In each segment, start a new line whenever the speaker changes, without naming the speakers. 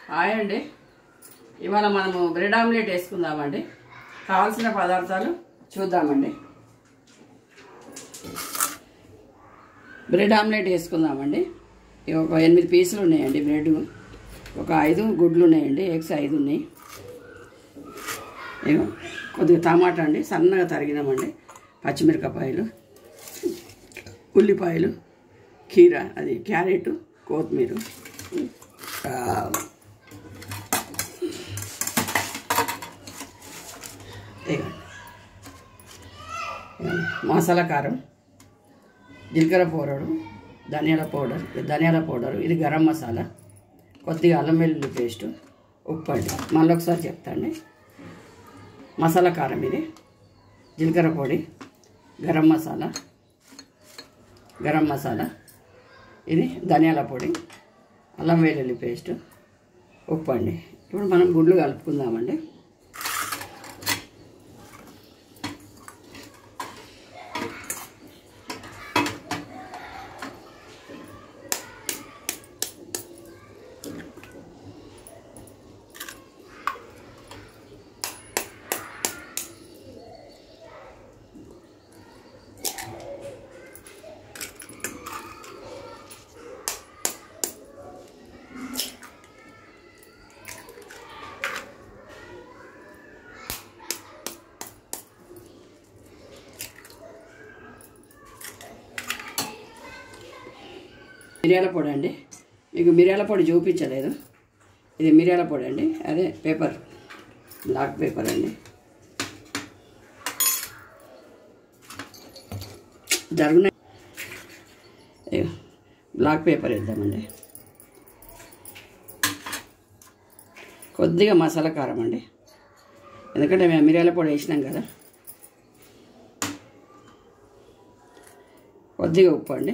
Hi అండి ఇవాళ మనము బ్రెడ్ ఆమ్లెట్ వేసుకుందామండి కావాల్సిన పదార్థాలు చూద్దామండి బ్రెడ్ ఆమ్లెట్ వేసుకుందామండి ఇవి ఒక ఎనిమిది పీసులు ఉన్నాయండి బ్రెడ్ ఒక ఐదు గుడ్లు ఉన్నాయండి ఎగ్స్ ఐదు ఉన్నాయి ఇగో కొద్దిగా టమాటా అండి సన్నగా తరిగినామండి పచ్చిమిరపకాయలు ఉల్లిపాయలు కీర అది క్యారెట్ కొత్తిమీర ఆ, ఇదిగోండి. ఇదిగోండి. మసాలా కారం జీలకర్ర పౌడరు ధనియాల పౌడర్ ధనియాల పౌడరు ఇది గరం మసాలా కొద్దిగా అల్లం వెల్లుల్లి పేస్ట్ ఉప్పు అండి మళ్ళీ ఒకసారి చెప్తాండి మసాలా కారం ఇది జీలకర్ర పొడి గరం మసాలా గరం మసాలా ఇది ధనియాల పొడి అల్లం వెల్లుల్లి పేస్ట్ ఉప్పు అండి ఇప్పుడు మనం గుడ్లు కలుపుకుందామండి మిరియాల పొడి అండి మీకు మిరియాల పొడి చూపించలేదు ఇది మిరియాల పొడి అండి అదే పేపర్ బ్లాక్ పేపర్ అండి జరుగున ఇగో, బ్లాక్ పేపర్ వేద్దామండి కొద్దిగా మసాలా కారం అండి ఎందుకంటే మేము మిరియాల పొడి వేసినాం కదా కొద్దిగా ఉప్పు అండి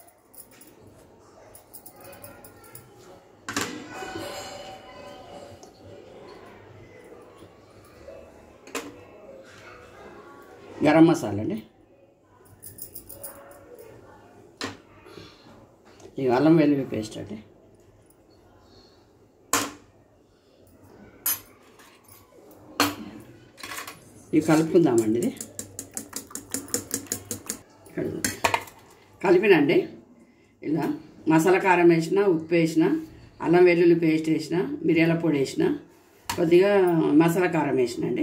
గరం మసాలా అండి ఇవి అల్లం వెల్లుల్లి పేస్ట్ అండి ఇవి కలుపుకుందామండి ఇది ఇక్కడ ఉంది. కలిపినండి ఇలా మసాలా కారం వేసిన ఉప్పు వేసిన అల్లం వెల్లుల్లి పేస్ట్ వేసిన మిరియాల పొడి వేసిన కొద్దిగా మసాలా కారం వేసినండి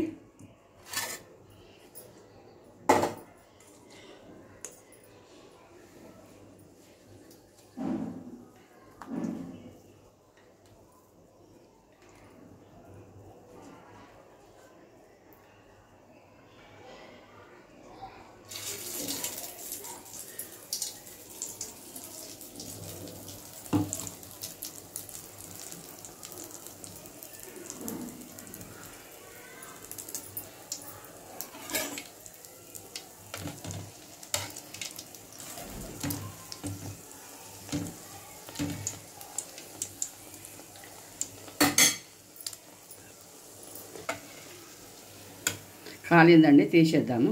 కాలిందండి తీసేద్దాము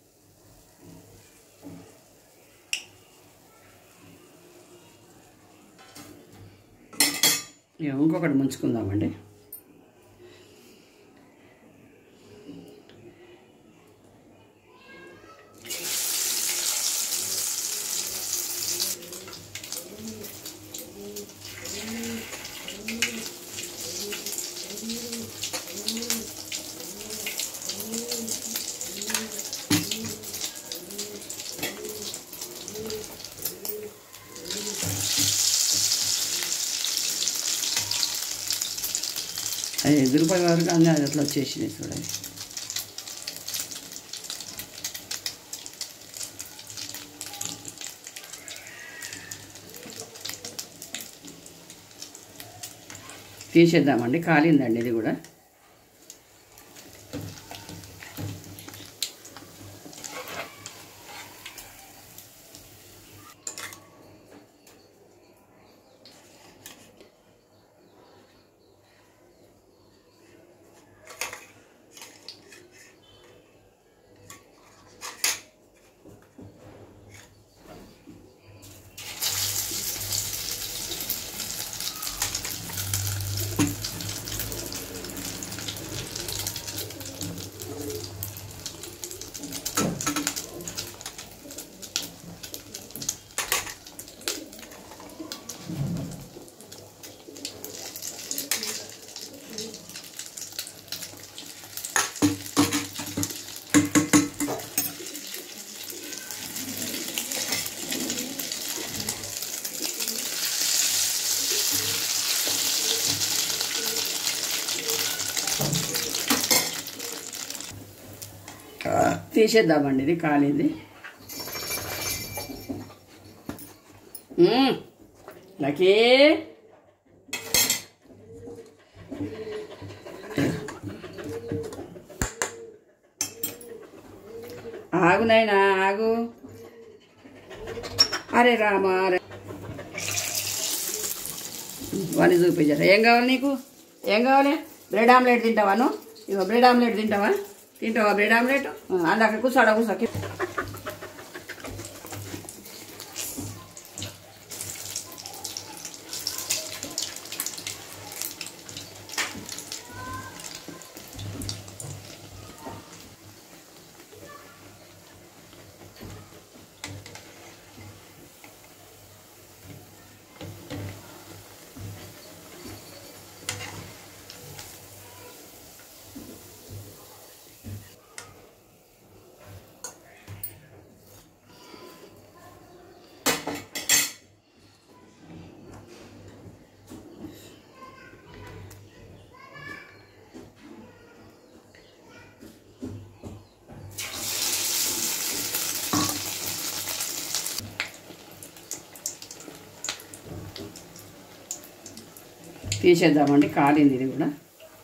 ఇక ఇంకొకటి ముంచుకుందామండి అది ఎదురుపై వరకు అన్నీ అది అట్లా వచ్చేసినాయి చూడండి తీసేద్దామండి కాలిందండి ఇది కూడా తీసేద్దామండి ఇది కాలింది మ్మ్. లక్కీ ఆగు నాయనా ఆగు అరే రామా అరే వాడిని చూపించారు ఏం కావాలి నీకు ఏం కావాలి బ్రెడ్ ఆమ్లెట్ తింటావా నువ్వు ఇగో బ్రెడ్ ఆమ్లెట్ తింటావా తింటావా బ్రెడ్ ఆమ్లెట్ అందులో కూర్చోడా కూర్చో తీసేద్దామండి కాలింది ఇది కూడా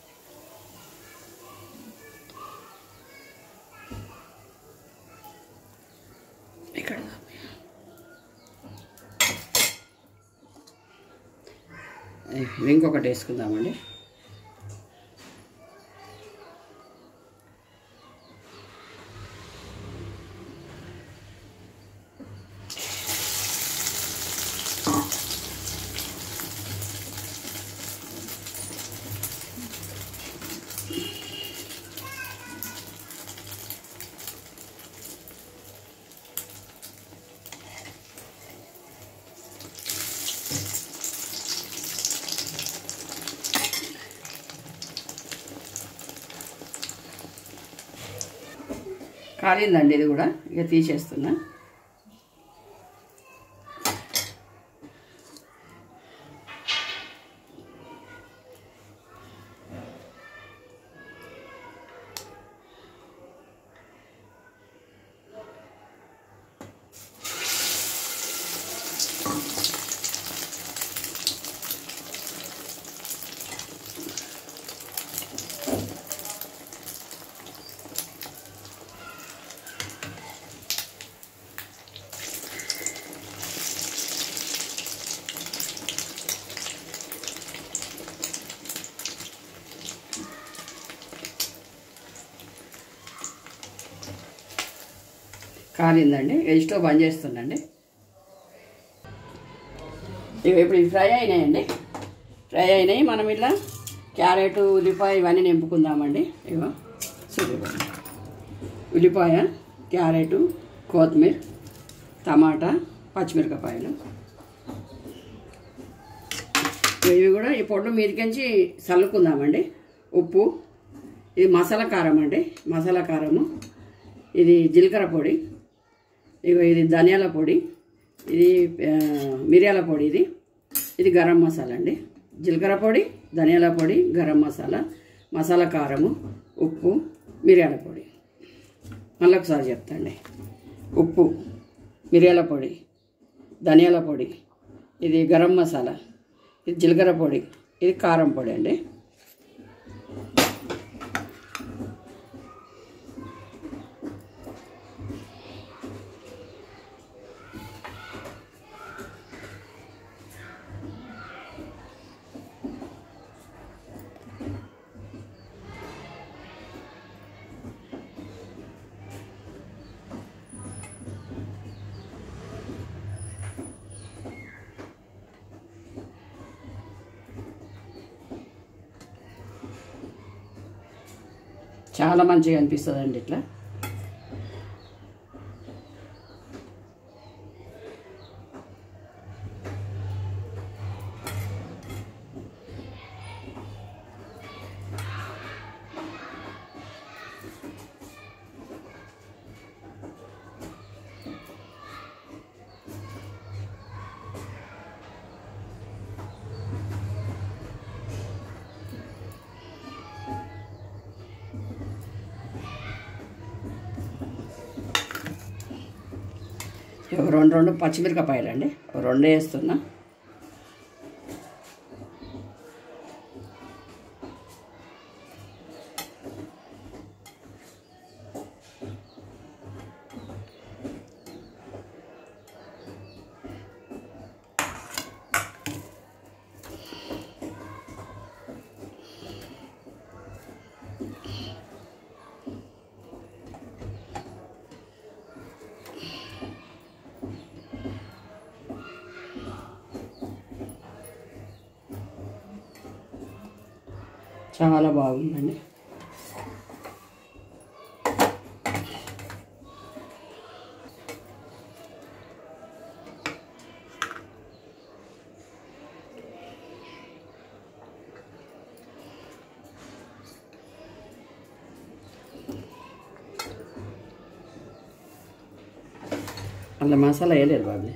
ఇక్కడ ఇంకొకటి వేసుకుందామండి కాలిందండి ఇది కూడా ఇక తీసేస్తున్నా కాలిందండి వెజ్ స్టవ్ బంద్ చేస్తుందండి ఇవి ఇప్పుడు ఇవి ఫ్రై అయినాయండి ఫ్రై అయినాయి మనం ఇట్లా క్యారెట్ ఉల్లిపాయ ఇవన్నీ నింపుకుందామండి ఇగో చూడండి ఉల్లిపాయ క్యారెట్ కొత్తిమీర టమాటా పచ్చిమిరపకాయలు ఇవి కూడా ఈ పొట్టు మీదకించి చల్లుకుందామండి ఉప్పు ఇది మసాలా కారం అండి మసాలా కారము ఇది జీలకర్ర పొడి ఇగో ఇది ధనియాల పొడి ఇది ఆ, మిరియాల పొడి ఇది ఇది గరం మసాలా అండి జీలకర్ర పొడి ధనియాల పొడి గరం మసాలా మసాలా కారము ఉప్పు మిరియాల పొడి మళ్ళీ ఒకసారి చెప్తాండి ఉప్పు మిరియాల పొడి ధనియాల పొడి ఇది గరం మసాలా ఇది జీలకర్ర పొడి ఇది కారం పొడి అండి చాలా మంచిగా అనిపిస్తుందండి ఇట్లా ఒక రెండు రెండు పచ్చిమిరపకాయలు అండి ఒక రెండు వేస్తున్నా చాలా బాగుందండి అలా మసాలా వేయలేదు బాబు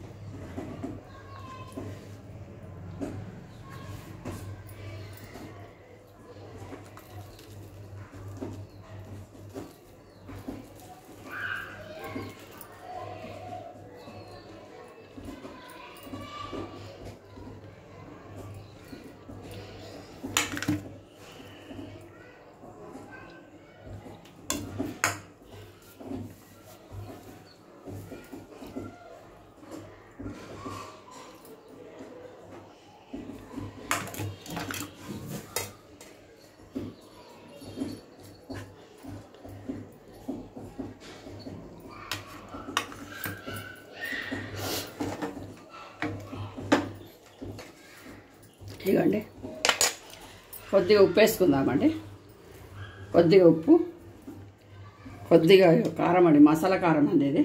ఇదిగోండి కొద్దిగా ఉప్పు వేసుకుందామండి కొద్దిగా ఉప్పు కొద్దిగా కారం అండి మసాలా కారం అండి ఇది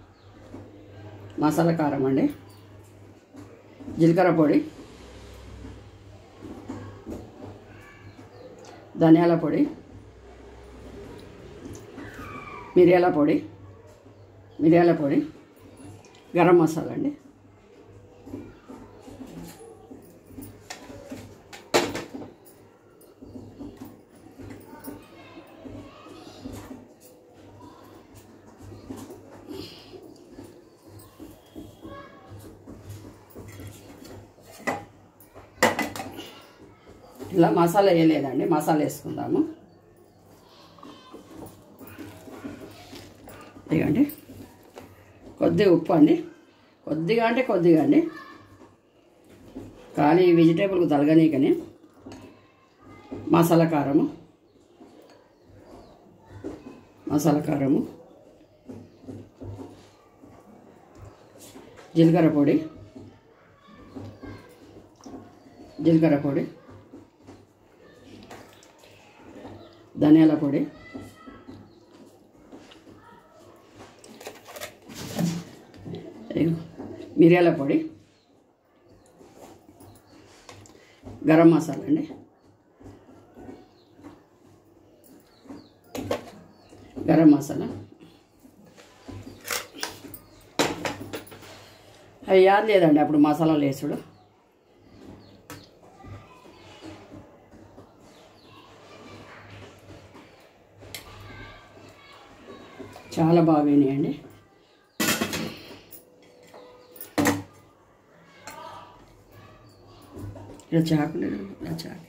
మసాలా కారం అండి జీలకర్ర పొడి ధనియాల పొడి మిరియాల పొడి మిరియాల పొడి గరం మసాలా అండి ఇలా మసాలా వేయలేదండి మసాలా వేసుకుందాము ఇదిగండి కొద్దిగా ఉప్పు అండి కొద్దిగా అంటే కొద్దిగా అండి కానీ ఈ వెజిటేబుల్కి తలగనీకని మసాలా కారము మసాలా కారము జీలకర్ర పొడి జీలకర్ర పొడి ధనియాల పొడి ఇదిగో మిరియాల పొడి గరం మసాలా అండి గరం మసాలా అవి యాద్ లేదండి అప్పుడు మసాలాలు వేసుడు చాలా బాగా వినాయండి ఇలా చాకులు ఇలా చాకు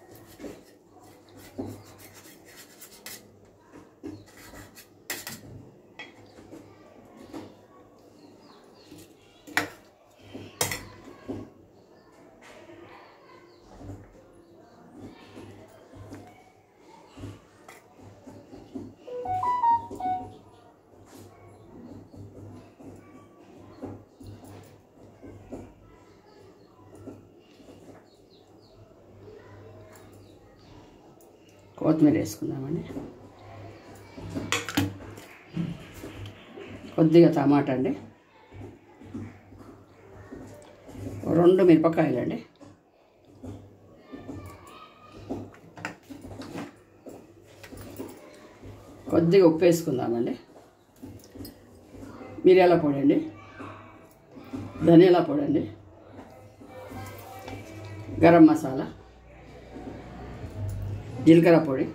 కొత్తిమీర వేసుకుందామండి కొద్దిగా టమాటా అండి రెండు మిరపకాయలు అండి కొద్దిగా ఉప్పు వేసుకుందామండి మిరియాల పొడి అండి ధనియాల పొడి అండి గరం మసాలా జీలకర్ర పొడి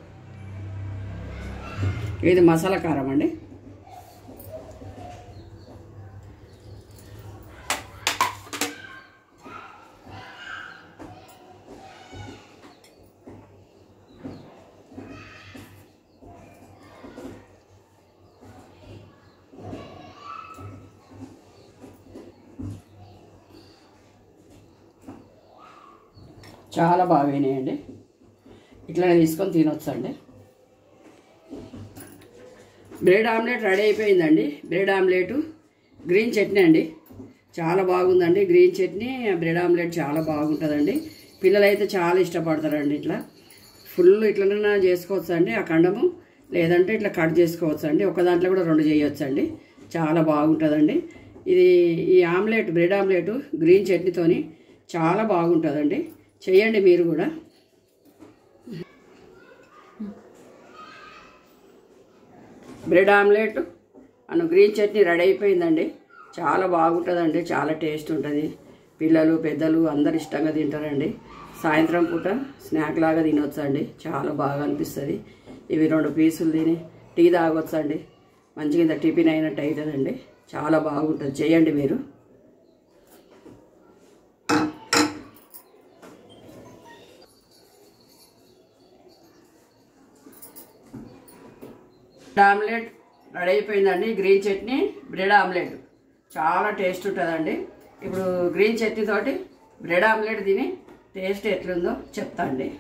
ఇది మసాలా కారం అండి చాలా బాగా అయినాయండి ఇట్లా తీసుకొని తినొచ్చండి బ్రెడ్ ఆమ్లెట్ రెడీ అయిపోయిందండి బ్రెడ్ ఆమ్లెట్ గ్రీన్ చట్నీ అండి చాలా బాగుందండి గ్రీన్ చట్నీ బ్రెడ్ ఆమ్లెట్ చాలా బాగుంటుందండి పిల్లలైతే చాలా ఇష్టపడతారండి ఇట్లా ఫుల్ ఇట్లనే చేసుకోవచ్చు అండి ఆ కండము లేదంటే ఇట్లా కట్ చేసుకోవచ్చు అండి ఒక దాంట్లో కూడా రెండు చేయొచ్చు అండి చాలా బాగుంటుందండి ఇది ఈ ఆమ్లెట్ బ్రెడ్ ఆమ్లెట్ గ్రీన్ చట్నీతోని చాలా బాగుంటుందండి చేయండి మీరు కూడా బ్రెడ్ ఆమ్లెట్ అను గ్రీన్ చట్నీ రెడీ అయిపోయిందండి చాలా బాగుంటుందండి చాలా టేస్ట్ ఉంటుంది పిల్లలు పెద్దలు అందరు ఇష్టంగా తింటారండి సాయంత్రం పూట స్నాక్ లాగా తినొచ్చండి చాలా బాగా అనిపిస్తుంది ఇవి రెండు పీసులు తిని టీ తాగొచ్చండి మంచిగా ఇంత టిఫిన్ అయినట్టు అవుతుందండి చాలా బాగుంటుంది చేయండి మీరు బ్రెడ్ ఆమ్లెట్ రెడీ అయిపోయిందండి గ్రీన్ చట్నీ బ్రెడ్ ఆమ్లెట్ చాలా టేస్ట్ ఉంటుందండి ఇప్పుడు గ్రీన్ చట్నీ తోటి బ్రెడ్ ఆమ్లెట్ తిని టేస్ట్ ఎట్లుందో చెప్తా అండి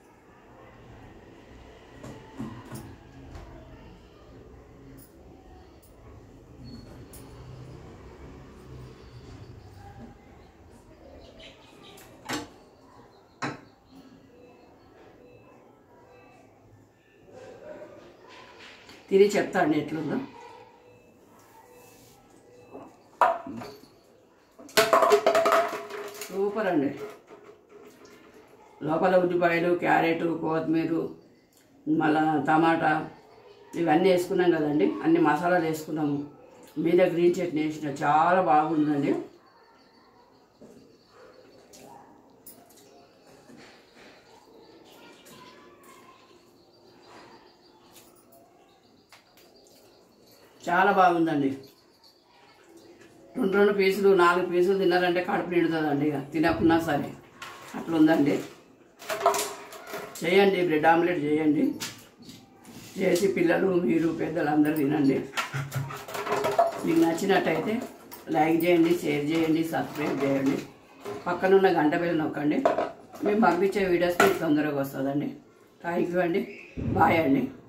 తిని చెప్తా అండి ఎట్లుందో సూపర్ అండి లోపల ఉల్లిపాయలు క్యారెట్ కొత్తిమీర మళ్ళా టమాటా ఇవన్నీ వేసుకున్నాం కదండి అన్ని మసాలాలు వేసుకున్నాము మీద గ్రీన్ చట్నీ వేసిన చాలా బాగుందండి చాలా బాగుందండి రెండు రెండు పీసులు నాలుగు పీసులు తిన్నారంటే కడుపు నిండుతుందండి ఇక తినకున్నా సరే అట్లా ఉందండి చేయండి బ్రెడ్ ఆమ్లెట్ చేయండి చేసి పిల్లలు మీరు పెద్దలు అందరూ తినండి మీకు నచ్చినట్టయితే లైక్ చేయండి షేర్ చేయండి సబ్స్క్రైబ్ చేయండి పక్కనున్న గంట బెల్ నొక్కండి మేము పంపించే వీడియోస్ మీకు తొందరగా వస్తుందండి థ్యాంక్ యూ అండి బాయ్ అండి